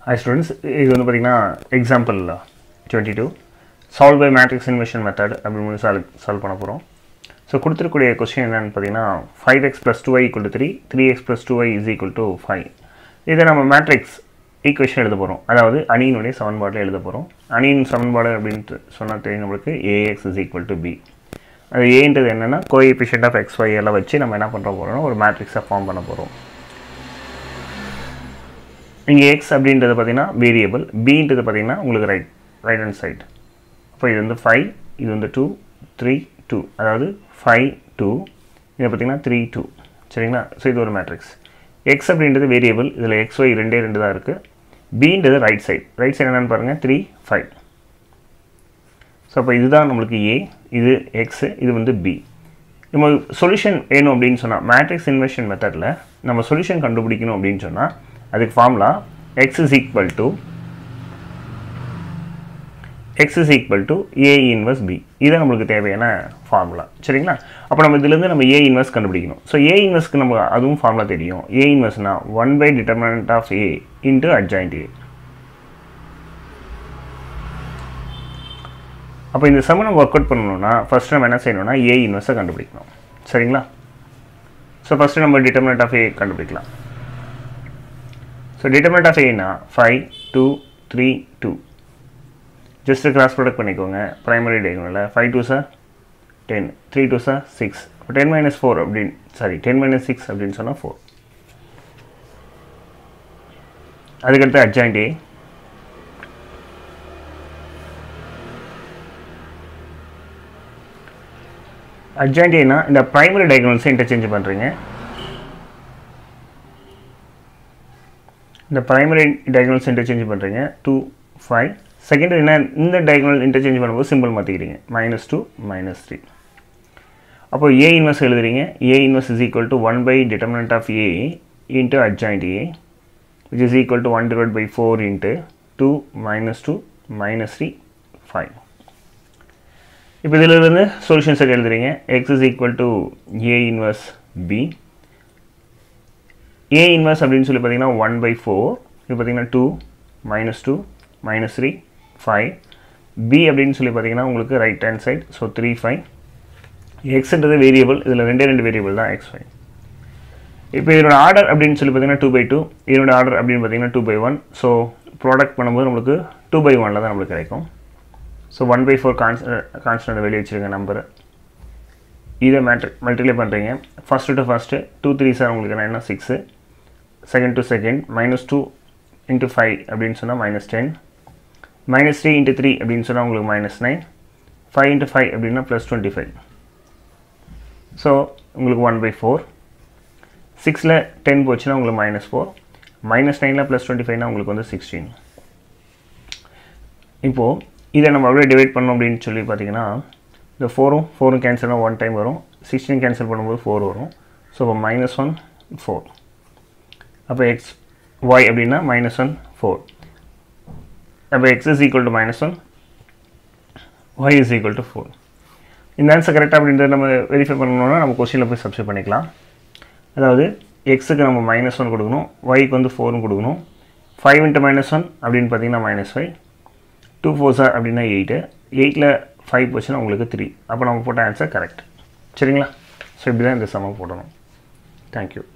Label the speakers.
Speaker 1: hi students இது வந்து பார்த்திங்கன்னா example twenty two solve by matrix inversion method அப்படின்னு சால்வ் சால்வ் பண்ண போகிறோம் ஸோ கொடுத்துருக்கூடிய கொஸ்டின் என்னென்னு பார்த்தீங்கன்னா five X plus two Y equal to three three X plus two Y is equal to five இதை நம்ம மேட்ரிக்ஸ் ஈக்குவேஷன் எழுத போகிறோம் அதாவது அணியினுடைய சமன்பாட்டில் எழுத போகிறோம் அணியின் சமன்பாடு அப்படின்ட்டு சொன்னால் தெரியும் நம்மளுக்கு A X is equal to B அது ஏன்றது என்னென்னா கோஎபிஷியன்ட் ஆஃப் எக்ஸ் ஒய் எல்லாம் வச்சு நம்ம என்ன பண்ணுற போகிறோம்னா ஒரு மேட்ரிக்ஸை ஃபார்ம் பண்ண போகிறோம் இங்கே எக்ஸ் அப்படின்றது பார்த்தீங்கன்னா வேரியபிள் பின்றது பார்த்தீங்கன்னா உங்களுக்கு ரைட் ரைட் ஹேண்ட் சைட் அப்போ இது வந்து ஃபைவ் இது வந்து டூ த்ரீ டூ அதாவது ஃபைவ் டூ இது பார்த்தீங்கன்னா த்ரீ டூ சரிங்களா ஸோ இது ஒரு மேட்ரிக்ஸ் எக்ஸ் அப்படின்றது வேரியபிள் இதில் எக்ஸ் ஒய் ரெண்டே ரெண்டு தான் இருக்குது பின்றது ரைட் சைட் ரைட் சைடு என்னென்னு பாருங்கள் த்ரீ ஃபைவ் ஸோ அப்போ இதுதான் நம்மளுக்கு ஏ இது எக்ஸு இது வந்து பி நம்ம சொல்யூஷன் வேணும் அப்படின்னு சொன்னால் மேட்ரிக்ஸ் இன்வெஷன் மெத்தடில் நம்ம சொல்யூஷன் கண்டுபிடிக்கணும் அப்படின்னு சொன்னால் அதுக்கு formula X is equal to X is equal to A inverse B இது நம்மளுக்கு தேவையான ஃபார்முலா சரிங்களா அப்போ நம்ம இதுலேருந்து நம்ம ஏ இன்வெர்ஸ் கண்டுபிடிக்கணும் ஸோ ஏ இன்வெர்ஸ்க்கு நம்ம அதுவும் ஃபார்முலா தெரியும் ஏ இன்வெர்ஸ்னா one by determinant of A into adjoint A அப்போ இந்த சம நம்ம ஒர்க் அவுட் பண்ணணும்னா ஃபஸ்ட் நம்ம என்ன செய்யணும்னா ஏ இன்வெர்ஸை கண்டுபிடிக்கணும் சரிங்களா ஸோ ஃபஸ்ட்டு நம்ம டிட்டர்மினன்ட் ஆஃப் ஏ கண்டுபிடிக்கலாம் ஸோ டிட்டர்மினன்ட் ஆஃப் ஏனா five two three two just cross product பண்ணிக்கோங்க ப்ரைமரி டயகனலில் ஃபைவ் டூ சார் டென் த்ரீ டூ சார் சிக்ஸ் இப்போ டென் மைனஸ் ஃபோர் அப்படின்னு சாரி டென் மைனஸ் சிக்ஸ் அப்படின்னு சொன்னால் ஃபோர் அதுக்கடுத்து அட்ஜாயிண்ட் ஏ அட்ஜாயிண்ட் ஏனா இந்த ப்ரைமரி டயகனல்ஸை இன்டர்சேஞ்ச் பண்ணுறீங்க இந்த ப்ரைமரி டயகனல்ஸ் இன்டர்சேஞ்ச் பண்ணுறீங்க டூ ஃபைவ் செகண்ட் என்ன இந்த டயகனல் இன்டர்சேஞ்ச் பண்ணும்போது சிம்பிள் மாற்றிக்கிறீங்க மைனஸ் டூ மைனஸ் த்ரீ அப்போ ஏ இன்வெர்ஸ் எழுதுறீங்க A inverse is equal to one by determinant of A into adjoint A which is equal to one divide by four into two minus two minus three five இப்போ இதிலிருந்து solution சரி எழுதுறீங்க X is equal to A inverse B A inverse அப்படின்னு சொல்லி பார்த்தீங்கன்னா one by four இது பார்த்தீங்கன்னா two minus two minus three five B அப்படின்னு சொல்லி பார்த்தீங்கன்னா உங்களுக்கு right hand side so three five எக்ஸ்ன்றது வேரியபிள் இதில் ரெண்டே ரெண்டு வேரியபிள் தான் எக்ஸ் ஃபைவ் இப்போ இதனோட ஆர்டர் அப்படின்னு சொல்லி பார்த்தீங்கன்னா டூ பை டூ இதனோட ஆர்டர் அப்படின்னு பார்த்தீங்கன்னா two by one so product பண்ணும்போது நம்மளுக்கு டூ பை ஒனில் தான் நம்மளுக்கு கிடைக்கும் so one by four cons constant வெளியே வச்சுருங்க நம்பரு இதை மேட்ரி மல்டிப்ளை பண்ணுறீங்க first to first two three சார் உங்களுக்கு என்ன six second to second minus two into five அப்படின்னு சொன்னால் minus ten minus three into three அப்படின்னு சொன்னால் உங்களுக்கு minus nine five into five அப்படின்னா ப்ளஸ் டுவெண்ட்டி ஃபைவ் ஸோ உங்களுக்கு ஒன் பை ஃபோர் சிக்ஸில் டென் போச்சுன்னா உங்களுக்கு மைனஸ் ஃபோர் மைனஸ் நைனில் ப்ளஸ் டுவெண்ட்டி ஃபைவ்னா உங்களுக்கு வந்து சிக்ஸ்டீன் இப்போது இதை நம்ம அப்படியே டிவைட் பண்ணோம் அப்படின்னு சொல்லி பார்த்தீங்கன்னா இந்த ஃபோரும் ஃபோரும் கேன்சல்னால் ஒன் டைம் வரும் சிக்ஸ்டீன் கேன்சல் பண்ணும்போது ஃபோர் வரும் ஸோ இப்போ மைனஸ் ஒன் ஃபோர் அப்போ எக்ஸ் ஒய் அப்படின்னா மைனஸ் ஒன் ஃபோர் அப்போ X is equal to minus one Y is equal to four இந்த ஆன்சர் கரெக்டாக அப்படின்றத நம்ம வெரிஃபை பண்ணணும்னா நம்ம கொஸ்டினில் போய் சப்ஸ்கிரைப் பண்ணிக்கலாம் அதாவது எக்ஸுக்கு நம்ம மைனஸ் ஒன் கொடுக்கணும் ஒய்க்கு வந்து ஃபோரும் கொடுக்கணும் ஃபைவ் இன்ட்டு மைனஸ் ஒன் அப்படின்னு பார்த்தீங்கன்னா மைனஸ் ஃபைவ் டூ ஃபோர் சார் அப்படின்னா எயிட்டு எயிட்டில் ஃபைவ் போச்சுன்னா உங்களுக்கு த்ரீ அப்போ நம்ம போட்ட ஆன்சர் கரெக்ட் சரிங்களா ஸோ இப்படி தான் இந்த சமம் போடணும் தேங்க்யூ